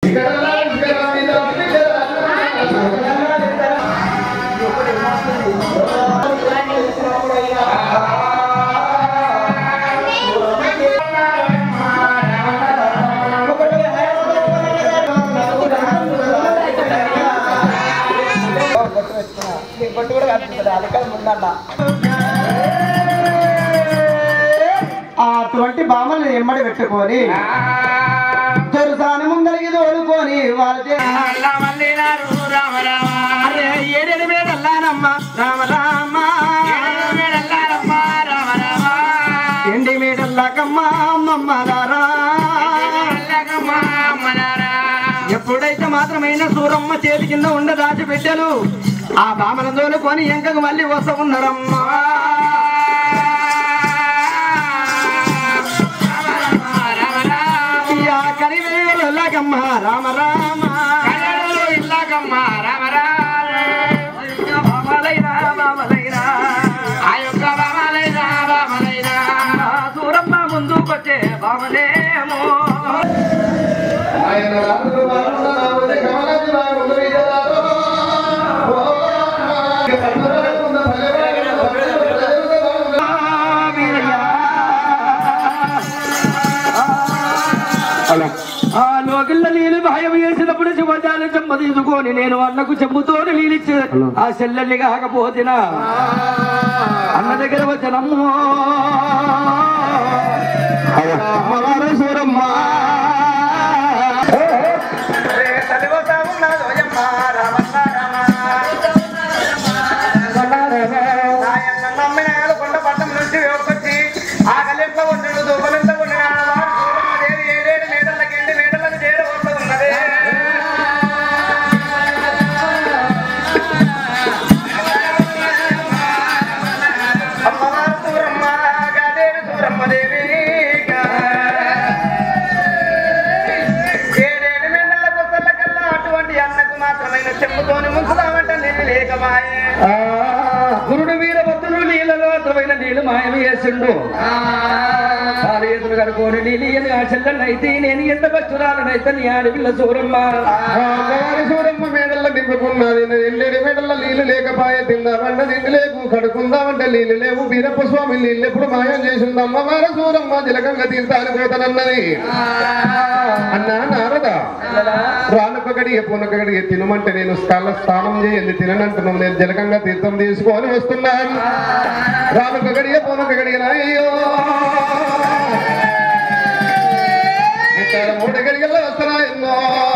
కొట్టు కూడా కనిపిస్తుంది అక్కడ ముందన్న అటువంటి బామల్ని ఎమ్మడి పెట్టుకొని దొరసాని ముందరికి తోడుకొని వాళ్ళ ఏడేడు మేడల్లానమ్మ రామ రామ ఎండి మేడల్లాకమ్మ అమ్మమ్మ రారా ఎప్పుడైతే మాత్రమైన సూరమ్మ చేతి కింద ఉండ దాచి బిడ్డలు ఆ బామల తోలుకొని ఎంకకు మళ్ళీ వస్తూ ఉన్నారమ్మా యా కరివేలకమ్మ రామ రామ బామలైనా బామలైనా ఆ సూరమ్మ ముందుకొచ్చే బామలేమో ఆయన రాత్రులు బాగుండా నామదే కమలాది బాగుండు విజయాలో. ఓ రామ. కన్నులకుంద భలేవాడు, భలేవాడు, భలేవాడు. ఆ లోకిళ్ళ నీళ్ళు భయం వేసినప్పుడు శివజాలు చెమ్మ తీసుకొని నేను అన్నకు చెంబుతో నీళ్ళిచ్చి ఆ చెల్లెల్ని కాకపోతినా అన్న దగ్గర వచ్చినమ్మో అమ్మవారు సూరమ్మ చెప్పుకొని ముంచుదామంటే నేను లేకమాయే ఆ, గురుడు వీరభద్రుడు నీళ్ళలో అర్థమైన నీళ్ళు మాయం చేసిండు కాలేతులు కనుకోని నీళ్ళు ఆ చెల్లెన్నైతే నేను ఎంత బచ్చురాలనైతే నీ ఆడపిల్ల సూరమ్మ అమ్మవారి సూరమ్మ మేడల్ల దింపుకున్నది ఎల్లెడి మేడల్ల నీళ్లు లేకపాయే తిందామంటే నీళ్ళు లేవు కడుకుందామంటే నీళ్లు లేవు వీరప్ప స్వామి నీళ్ళు ఎప్పుడు మాయం చేసింది అమ్మవారి సూరమ్మ జలకంగా తీర్థాన్ని పోతానన్నది అన్నా నారద రానుకొకటి పూనొకటి తినమంటే నేను స్థల స్నానం చేయండి తిననంటున్నావు నేను జలకంగా తీర్థం తీసుకొని వస్తున్నాను రానుకొకటి పూనొకటి అయ్యో ఇక్కడ మూడు గడిగల్లో వస్తున్నాయన్నో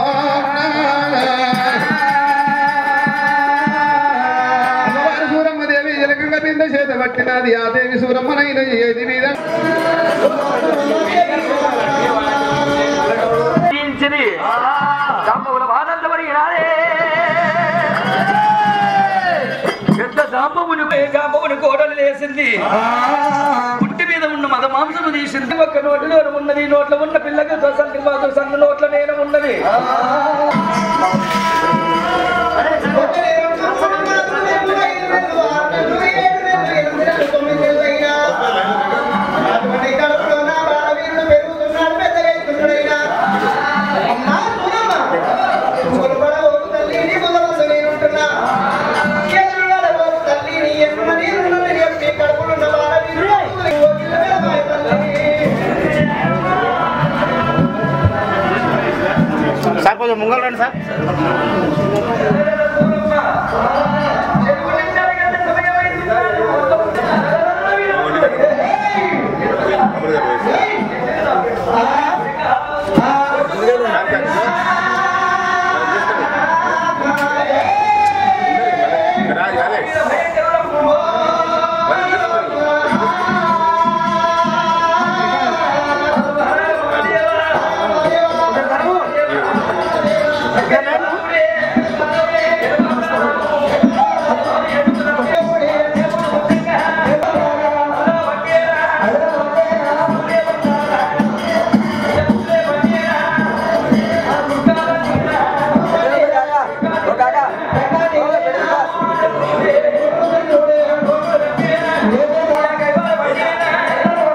అమ్మవారి సూరమ్మ దేవి ఎలకంగా బింద చేత పట్టినది ఆ దేవి సూరమ్మనైన ఏది మీద జీవించింది జాంబవుల వానంతమని నాడే పెద్ద జాంబవుని జాంబవుని కోడలు లేసింది పుట్టి మీద ఉన్న మద మాంసము తీసింది ఒక్క నోటిలో ఉన్నది నోట్ల ఉన్న పిల్లకి సంగ మాత్రం సంగ నోట్ల నేను ఉన్నది సార్ కొంచెం ముంగల్ రండి సార్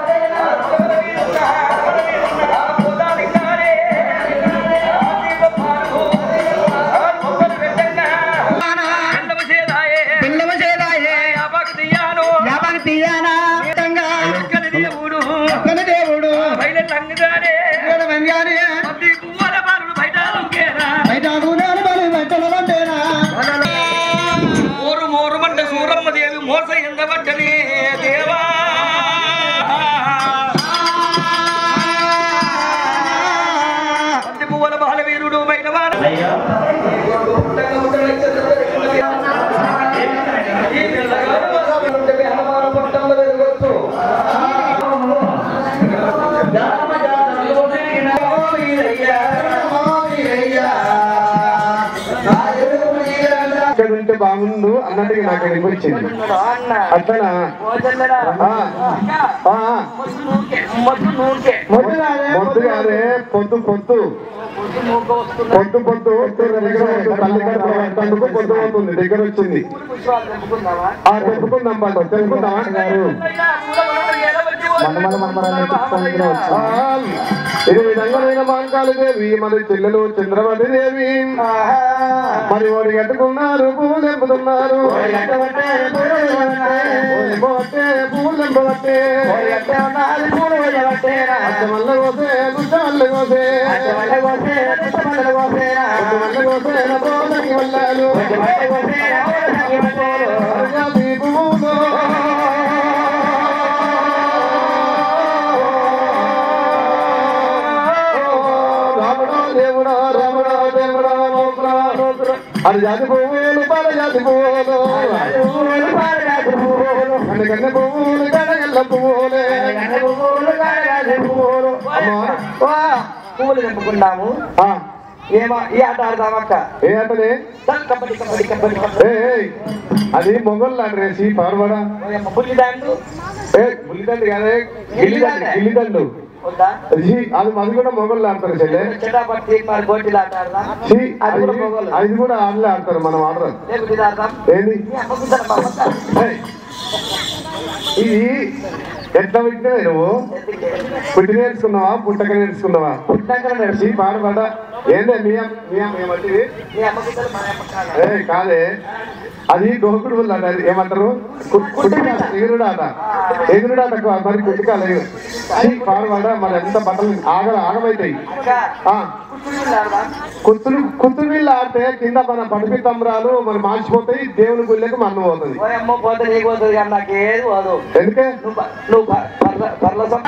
ఆ చూడు బయట వాడు ఇక్కడ ఉంటే బాగుండు అన్నట్టుగా నాకు అనిపించింది అట్లనా ఆ, ఆ, ఆ. మొద్దు కాదే పొద్దు పొద్దు పొద్దు పొద్దు తల్లి కడుపు పొద్దు అవుతుంది దగ్గర వచ్చింది ఆ తెప్పుకుందాం బాగా తెప్పుకుందామా గారు ఆ, ఇది విధంగా మాంకాళి దేవి మరి చెల్లెలు చంద్రవతి దేవి మరి ఓడి కట్టుకున్నారు పువ్వులు తెంపుతున్నారు పువ్వులు తెంపబట్టే మల్ల కోసే దుడ్డాళ్ళు కోసే మల్ల కోసే నోళ్ళకి వెళ్ళాలు జాతి పువ్వులు రాముడా దేవుడా రాముడా దేవుడా లోపల అది జాతి పువ్వులు పల జాతి పువ్వులు కన్నె పువ్వులు కడగల్ల పువ్వులే అమ్మా పువ్వులు తెంపుకున్నాము ఆ, ఏమో ఈ ఆట ఆడదామక్క ఏ అతనే కబడ్డీ కబడ్డీ కబడ్డీ కబడ్డీ ఏ ఏయ్, అది మొగల్ రేసి పార్వడా ఓయమ్మ, బుల్లి డాండు ఏ బుల్లిదండు కాదే గిల్లిదండు గిల్లిదండు వద్దా అది అది అది కూడా మొగళ్ళు ఆడతారు చెల్లె చెటాపట్టి మరి గోటీలు ఆట ఆడదాం ఛీ, అది అది కూడా మొగోళ్ళు. అది కూడా ఆడలే ఆడతారు మనం ఆడరు లేకపోతే ఇది ఆడదాం ఏంది ఈ అమ్మ కుదరదు, మా అమ్మ. ఏయ్, ఇది ఎట్లా పెట్టినా నువ్వు పుట్టి నేర్చుకున్నావా పుట్టక నేర్చుకున్నావా పుట్టాక నేర్చి పాడబడ ఏందే మీ అమ్మ మీ అమ్మ ఏమంటిది ఈ అమ్మ కుదరదు, మా అమ్మ కాదు. ఏ కాదే అది గోకుడు పుల్ల అంట అది ఏమంటారు కు- కుట్టికాల ఎగురుడాట ఎగురుడాట కు- మరి కుట్టికాల పాడబడ మరి ఎంత బట్టలు ఆగ ఆగమైతాయి అక్క, ఆ, కుర్చీలు ఆడదాం. కుత్తులు కుత్తు వీళ్ళు ఆడితే కింద మన పడిపి తమ్రాలు మరి మార్చిపోతాయి దేవుని గుళ్ళకి మన్ను పోతుంది ఓయమ్మ పోతే నీకు పోతుంది కానీ నాకు ఏది పోదు ఎందుకే నువ్వు ప- నువ్వు ప- పర్ల- పర్ల సం-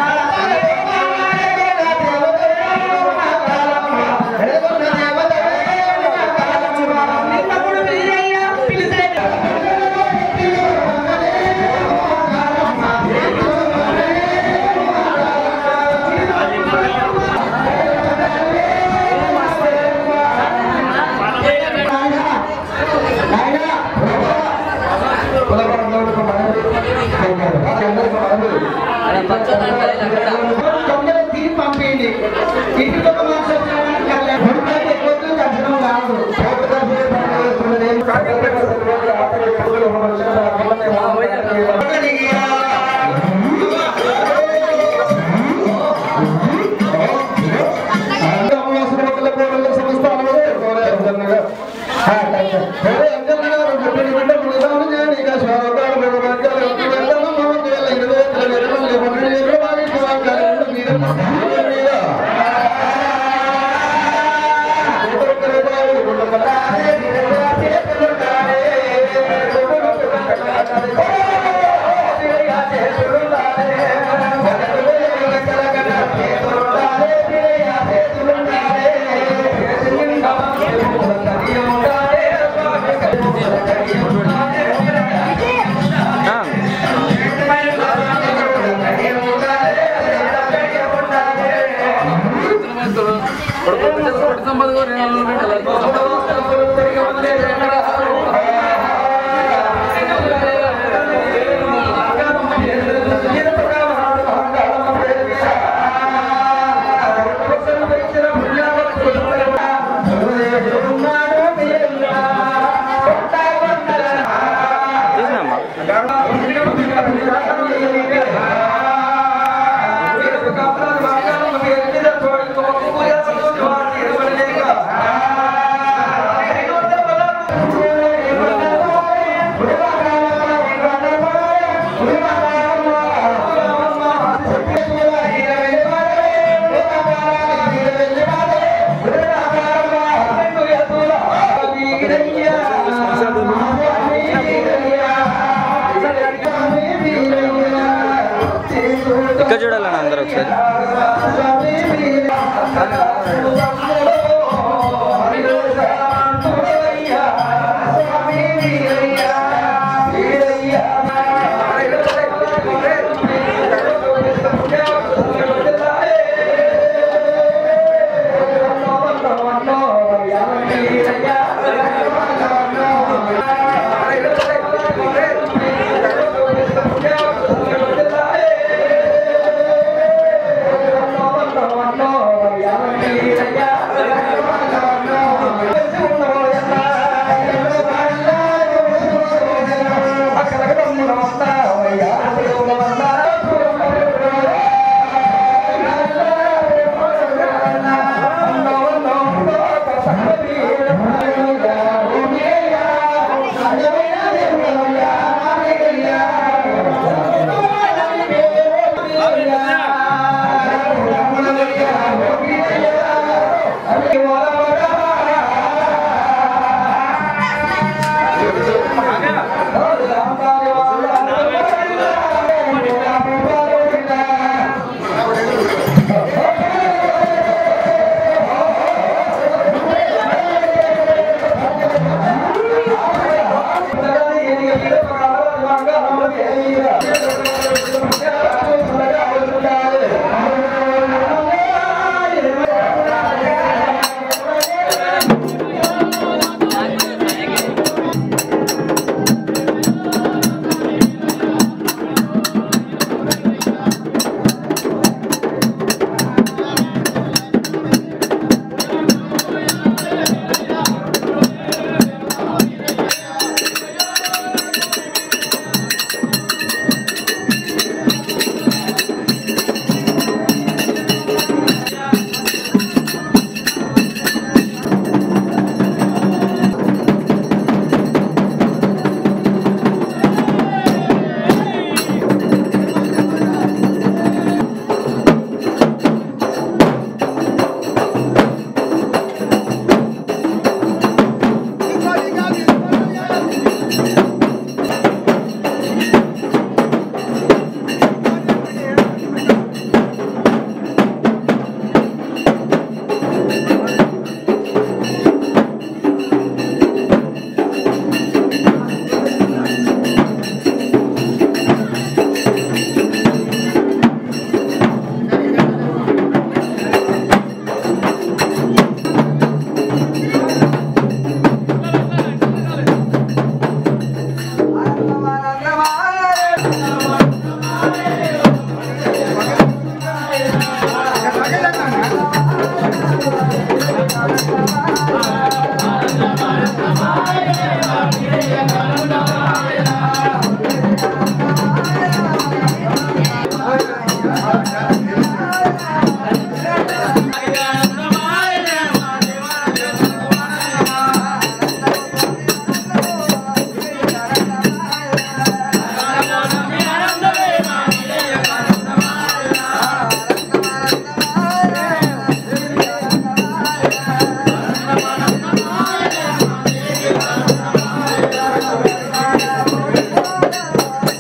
ఇక్కడ చూడాలన్న అందరూ ఒకసారి ఆ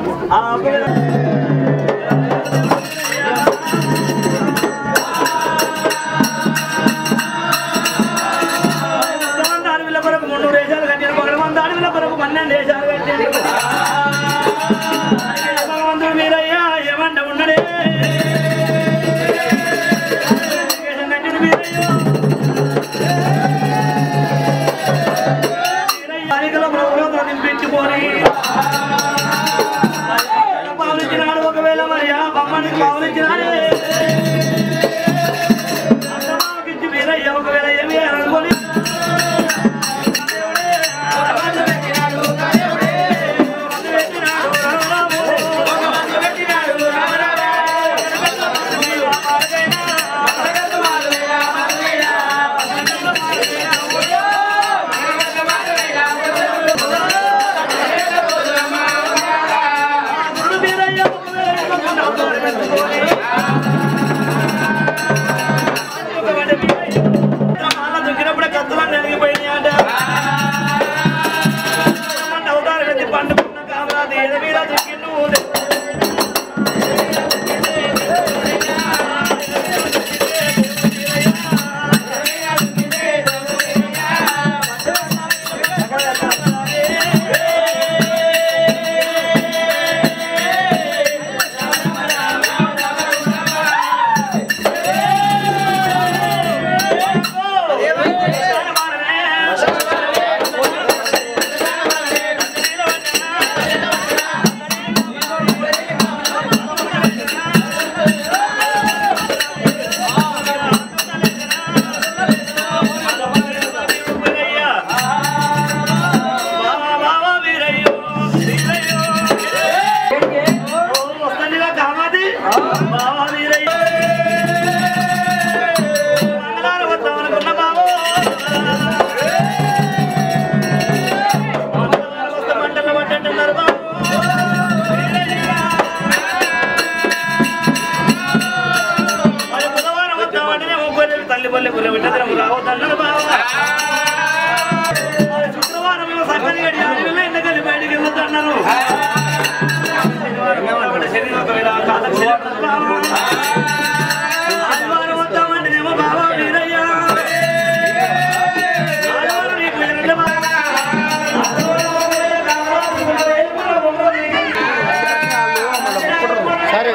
ఆ ఒకవేళ భగవంతుడు అడవిల కొరకు మూడు దేశాలు కట్టిన భగవంతుడు అడవిల కొరకు పన్నెండు దేశాలు కట్టిండు భగవంతుడు మీరయ్యా ఏమంట ఉన్నడే కట్టిండు మీరయ్యా అరికలో ప్రభుత్వం నింపించుకొని పావులిచ్చినాడు ఒకవేళ మరి ఆ బొమ్మనికి పావులిచ్చినాడే అత్తమామకిచ్చి మీరయ్య ఒకవేళ ఏమి అనుకొని దొరికినప్పుడే కత్తులను నలిగిపోయినాయంట అవతారం ఎత్తి పండుకున్న కామరాజు ఏడ మీద దొరికిండు తల్లిపల్లి పుల్ల విట్టదరం రావద్దన్నారు బావా శుక్రవారం ఏమో సక్కని గడి అడవిలో ఎండగలి బయటికి వెళ్ళొద్దన్నారు శరీరం ఒకవేళ కాళ్ళకి శరీరం బావా. ఆదివారం వద్దామంటేనేమో బావా వీరయ్యా. ఆదివారం నీకు ఎరుట బావా. ఆదివారం ఒకవేళ కావాలి, ఏమో ఒకటి. సరే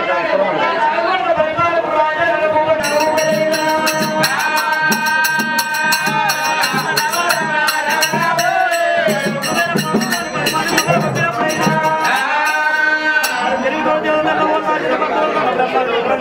ఆ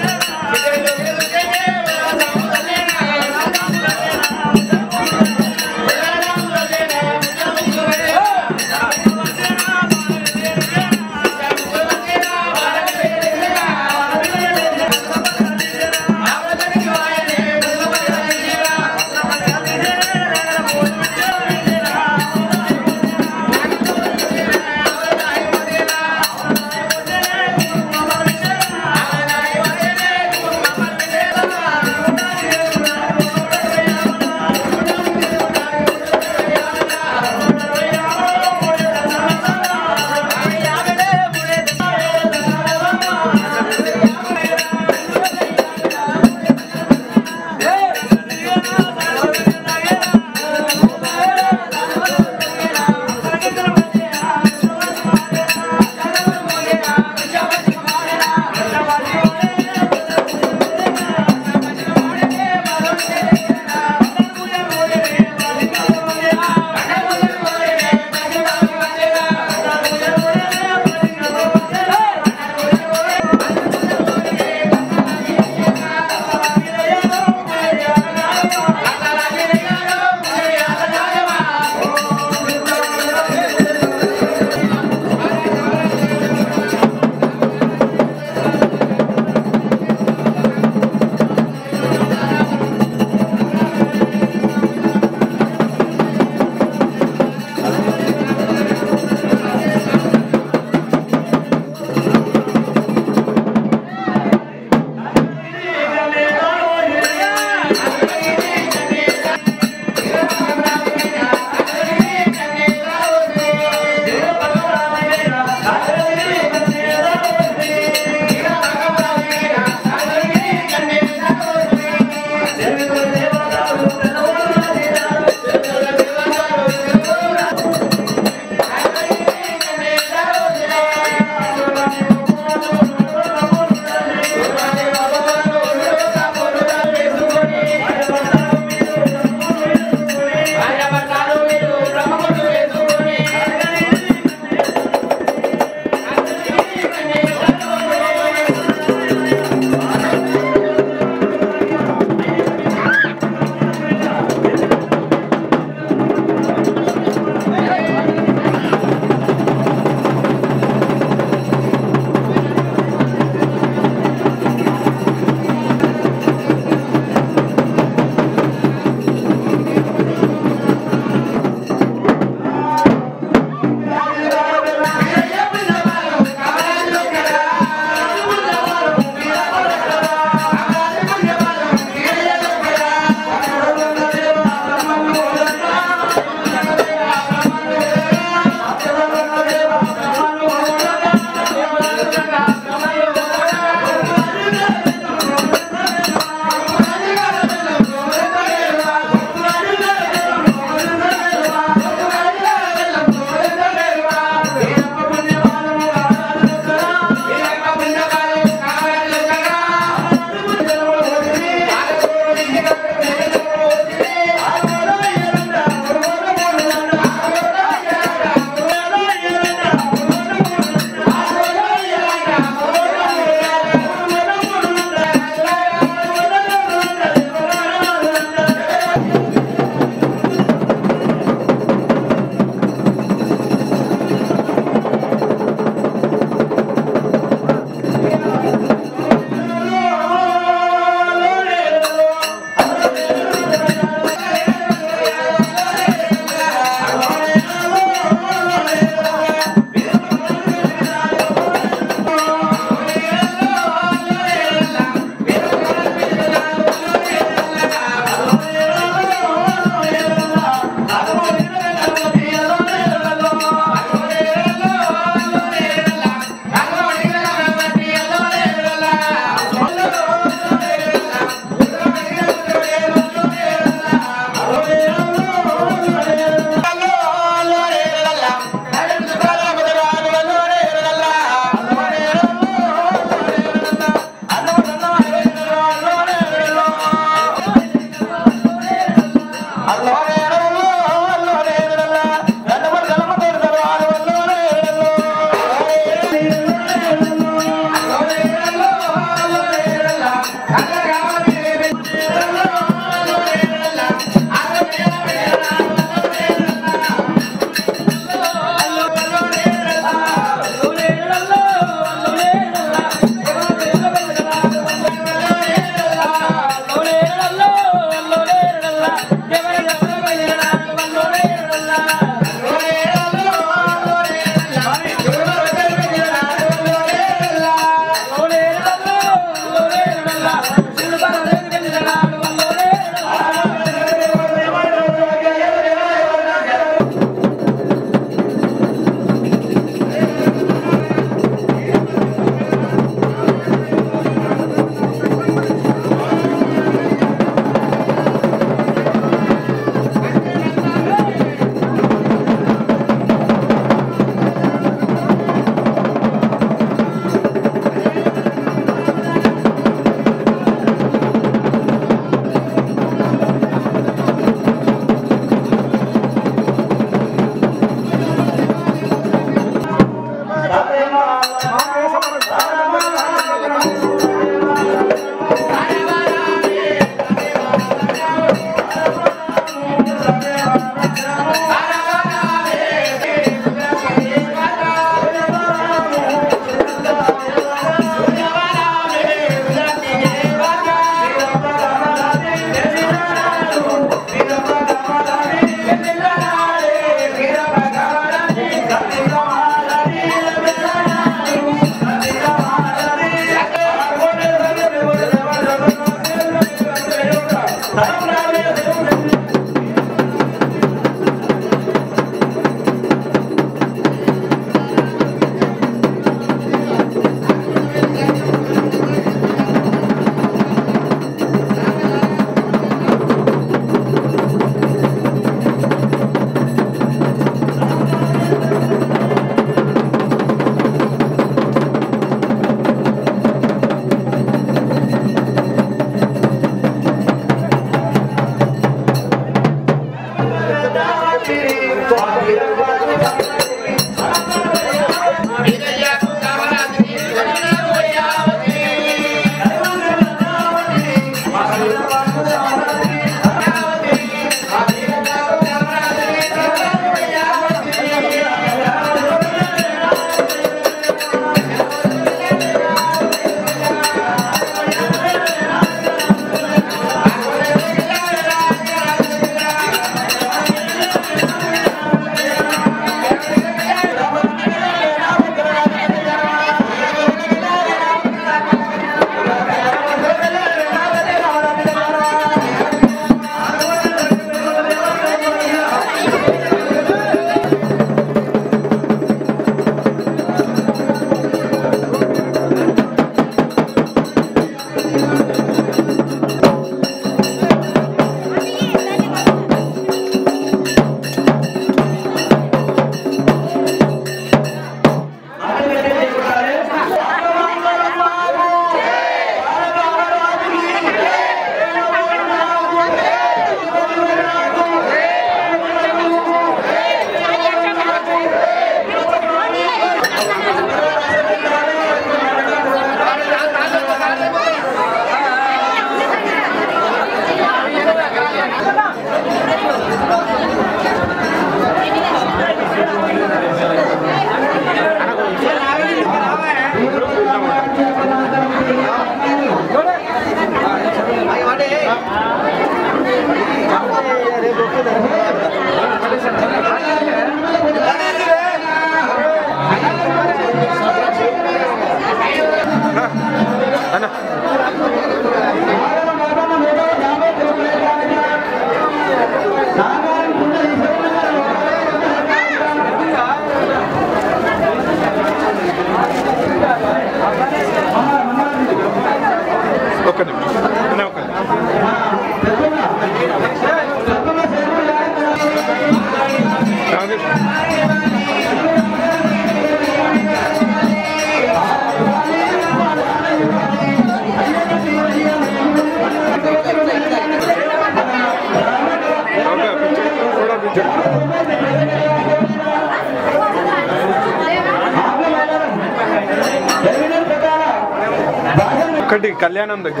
ఒకటి కళ్యాణం దగ్గర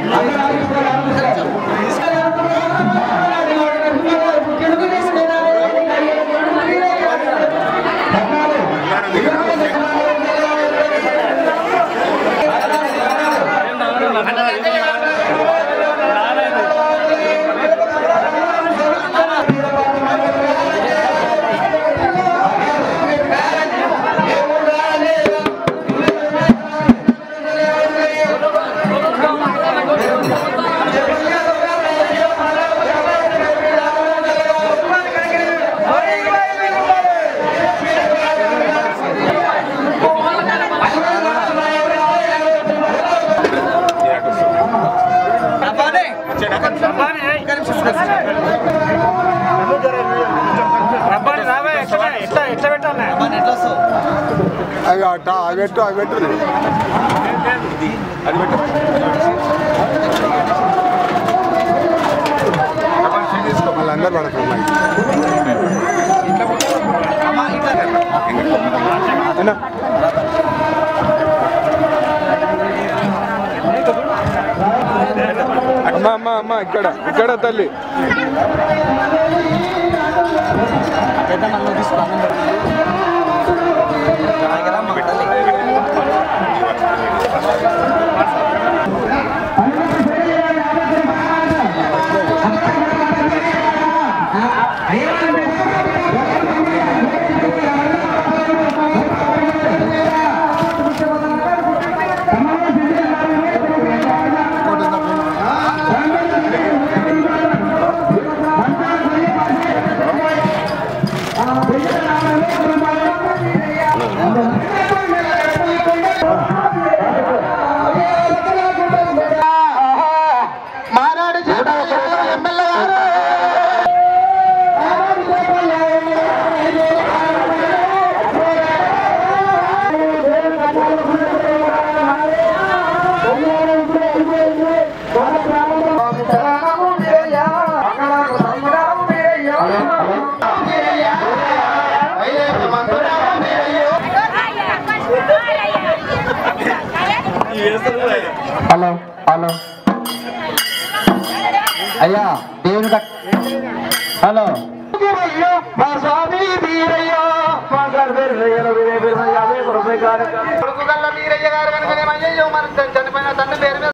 అవి అట్ట అవి పెట్టు అవి పెట్టు అది పెట్టు తీసుకో మళ్ళీ అందరు పడతారు అన్నా అమ్మ అమ్మ అమ్మ ఇక్కడ ఇక్కడ తల్లి మానాడు ఎమ్మెల్యే గారు హలో హలో అయ్యా దేవుని కట్ హలో మా స్వామి వీరయ్య మా కొడుకు గల్ల వీరయ్య గారు కనుక అయ్యో మనం చనిపోయిన తండ్రి పేరు మీద